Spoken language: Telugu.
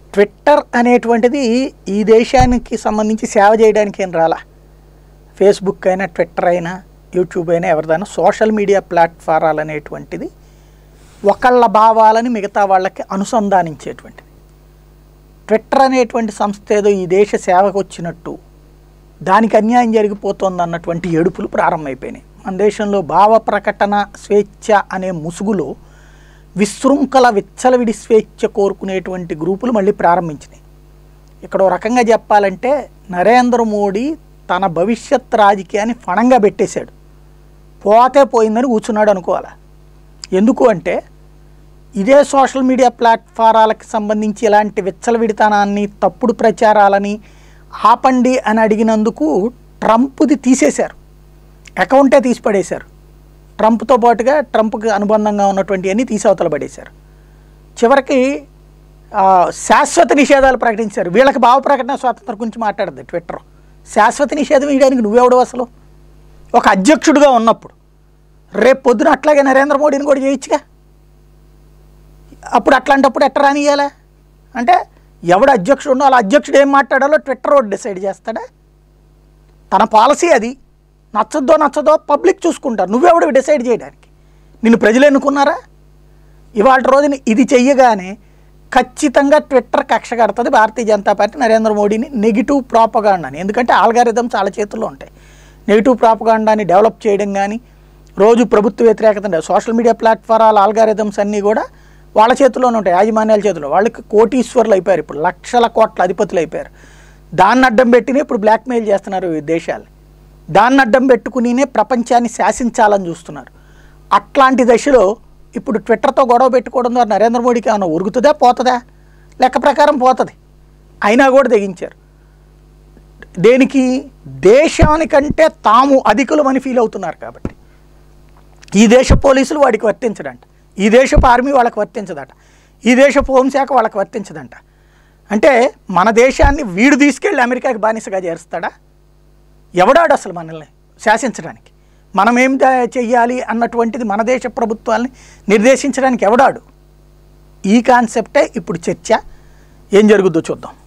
ట్విట్టర్ అనేటువంటిది ఈ దేశానికి సంబంధించి సేవ చేయడానికి ఏం రాలా ఫేస్బుక్ అయినా ట్విట్టర్ అయినా యూట్యూబ్ అయినా ఎవరిదైనా సోషల్ మీడియా ప్లాట్ఫారాలు అనేటువంటిది ఒకళ్ళ భావాలని మిగతా వాళ్ళకి అనుసంధానించేటువంటిది ట్విట్టర్ అనేటువంటి సంస్థ ఏదో ఈ దేశ సేవకు వచ్చినట్టు దానికి అన్యాయం జరిగిపోతుంది అన్నటువంటి ఏడుపులు ప్రారంభమైపోయినాయి మన దేశంలో భావ ప్రకటన స్వేచ్ఛ అనే ముసుగులో విశృంఖల విచ్చలవిడి స్వేచ్ఛ కోరుకునేటువంటి గ్రూపులు మళ్ళీ ప్రారంభించినాయి ఇక్కడ ఓ రకంగా చెప్పాలంటే నరేంద్ర మోడీ తన భవిష్యత్ రాజకీయాన్ని ఫణంగా పెట్టేశాడు పోతే పోయిందని కూర్చున్నాడు అనుకోవాలి ఎందుకు అంటే ఇదే సోషల్ మీడియా ప్లాట్ఫారాలకు సంబంధించి ఇలాంటి విచ్చలవిడితనాన్ని తప్పుడు ప్రచారాలని ఆపండి అని అడిగినందుకు ట్రంప్ది తీసేశారు అకౌంటే తీసి పడేశారు ట్రంప్తో పాటుగా ట్రంప్కి అనుబంధంగా ఉన్నటువంటి అన్ని తీసి అవతల పడేశారు చివరికి ఆ, శాశ్వత నిషేధాలు ప్రకటించారు వీళ్ళకి భావ ప్రకటన స్వాతంత్రం గురించి మాట్లాడద్దు ట్విట్టర్ శాశ్వత నిషేధం వేయడానికి నువ్వెవడు అసలు ఒక అధ్యక్షుడిగా ఉన్నప్పుడు రేపు పొద్దున అట్లాగే నరేంద్ర మోడీని కూడా చేయొచ్చుగా అప్పుడు అట్లాంటప్పుడు ఎట్ట రానియాలా అంటే ఎవడు అధ్యక్షుడు ఉన్నో అలా అధ్యక్షుడు ఏం మాట్లాడాలో ట్విట్టర్ వాడు డిసైడ్ చేస్తాడా తన పాలసీ అది నచ్చదో నచ్చదో పబ్లిక్ చూసుకుంటారు నువ్వెవడు డిసైడ్ చేయడానికి నిన్ను ప్రజలు ఎన్నుకున్నారా ఇవాళ రోజున ఇది చెయ్యగానే ఖచ్చితంగా ట్విట్టర్ కక్ష కడుతుంది భారతీయ జనతా పార్టీ నరేంద్ర మోడీని నెగిటివ్ ప్రాపగాండాని ఎందుకంటే ఆల్గారిథం చాలా చేతుల్లో ఉంటాయి నెగిటివ్ ప్రాపగాండాని డెవలప్ చేయడం కానీ రోజు ప్రభుత్వ వ్యతిరేకత సోషల్ మీడియా ప్లాట్ఫారాల ఆల్గారిథమ్స్ అన్నీ కూడా వాళ్ళ చేతుల్లోనే ఉంటాయి యాజమాన్యాల చేతిలో వాళ్ళకి కోటీశ్వర్లు అయిపోయారు ఇప్పుడు లక్షల కోట్ల అధిపతులు అయిపోయారు దాన్ని అడ్డం పెట్టినే ఇప్పుడు బ్లాక్మెయిల్ చేస్తున్నారు ఈ దేశాలు దాన్ని అడ్డం పెట్టుకునినే ప్రపంచాన్ని శాసించాలని చూస్తున్నారు అట్లాంటి దశలో ఇప్పుడు ట్విట్టర్తో గొడవ పెట్టుకోవడం ద్వారా నరేంద్ర మోడీకి ఏమైనా ఉరుగుతుందా పోతుందా లెక్క ప్రకారం పోతుంది అయినా కూడా తెగించారు దేనికి దేశానికంటే తాము అధికులమని ఫీల్ అవుతున్నారు కాబట్టి ఈ దేశ పోలీసులు వాడికి వర్తించడంట ఈ దేశపు ఆర్మీ వాళ్ళకి వర్తించదట ఈ దేశపు హోంశాఖ వాళ్ళకి వర్తించదంట అంటే మన దేశాన్ని వీడు తీసుకెళ్ళి అమెరికాకి బానిసగా చేరుస్తాడా ఎవడాడు అసలు మనల్ని శాసించడానికి మనం ఏం ద- చెయ్యాలి అన్నటువంటిది మన దేశ ప్రభుత్వాల్ని నిర్దేశించడానికి ఎవడాడు ఈ కాన్సెప్టే ఇప్పుడు చర్చ ఏం జరుగుద్దో చూద్దాం